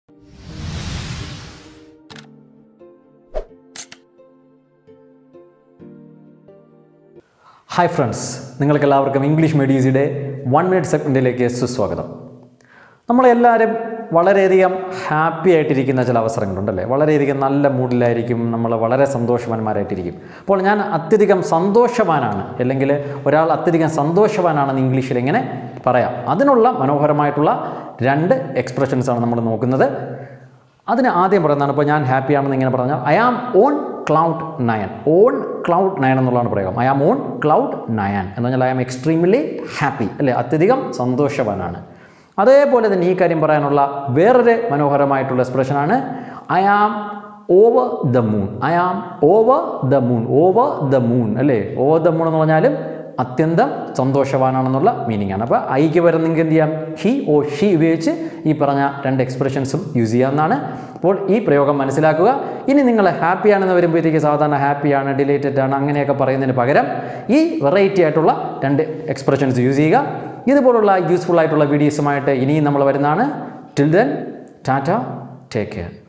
hi friends നിങ്ങൾക്ക് എല്ലാവർക്കും English മീഡിയസിയുടെ വൺ മിനിറ്റ് സെഗ്മെൻറ്റിലേക്ക് സുസ്വാഗതം നമ്മളെല്ലാവരും വളരെയധികം ഹാപ്പി ആയിട്ടിരിക്കുന്ന ചില അവസരങ്ങളുണ്ടല്ലേ വളരെയധികം നല്ല മൂഡിലായിരിക്കും നമ്മൾ വളരെ സന്തോഷവാന്മാരായിട്ടിരിക്കും അപ്പോൾ ഞാൻ അത്യധികം സന്തോഷവാനാണ് അല്ലെങ്കിൽ ഒരാൾ അത്യധികം സന്തോഷവാനാണെന്ന് ഇംഗ്ലീഷിൽ ഇങ്ങനെ പറയാം അതിനുള്ള മനോഹരമായിട്ടുള്ള രണ്ട് എക്സ്പ്രഷൻസാണ് നമ്മൾ നോക്കുന്നത് അതിന് ആദ്യം പറയുന്നതാണ് ഇപ്പോൾ ഞാൻ ഹാപ്പി ആണെന്ന് ഇങ്ങനെ പറഞ്ഞാൽ I am on cloud nine on cloud nine എന്നുള്ളതാണ് പറയുക I am on cloud nine എന്ന് പറഞ്ഞാൽ ഐ ആം എക്സ്ട്രീംലി ഹാപ്പി അല്ലേ അത്യധികം സന്തോഷവാനാണ് അതേപോലെ തന്നെ ഈ കാര്യം പറയാനുള്ള വേറൊരു മനോഹരമായിട്ടുള്ള എക്സ്പ്രഷനാണ് I am over the moon I am over the moon over the moon അല്ലേ ഓവർ ദ മൂൺ എന്ന് പറഞ്ഞാലും അത്യന്തം സന്തോഷവാനാണെന്നുള്ള മീനിങ് ആണ് അപ്പോൾ ഐക്ക് വരുന്നെങ്കിൽ എന്ത് ചെയ്യാം ഹി ഓ ഷി ഉപയോഗിച്ച് ഈ പറഞ്ഞ രണ്ട് എക്സ്പ്രഷൻസും യൂസ് ചെയ്യാവുന്നതാണ് അപ്പോൾ ഈ പ്രയോഗം മനസ്സിലാക്കുക ഇനി നിങ്ങൾ ഹാപ്പി ആണെന്ന് വരുമ്പോഴത്തേക്ക് സാധാരണ ഹാപ്പിയാണ് ഡിലേറ്റഡ് ആണ് അങ്ങനെയൊക്കെ പറയുന്നതിന് പകരം ഈ വെറൈറ്റി ആയിട്ടുള്ള രണ്ട് എക്സ്പ്രഷൻസ് യൂസ് ചെയ്യുക ഇതുപോലുള്ള യൂസ്ഫുൾ ആയിട്ടുള്ള വീഡിയോസുമായിട്ട് ഇനിയും നമ്മൾ വരുന്നതാണ് till then tata take care